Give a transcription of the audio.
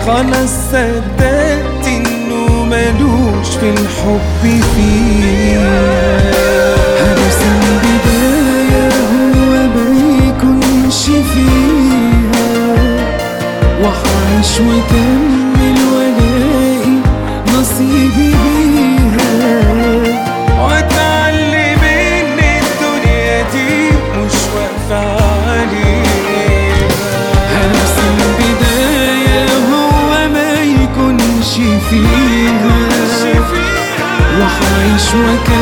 خلاص صدقت انه ملوش في الحب فيها هرسم بداية هو ما يكونش فيها وحعيش وكمل والاقي نصيبي بيها واتعلم ان الدنيا دي مش واقفة عليها هرسم بداية هو ما يكونش فيها وحعيش وكمل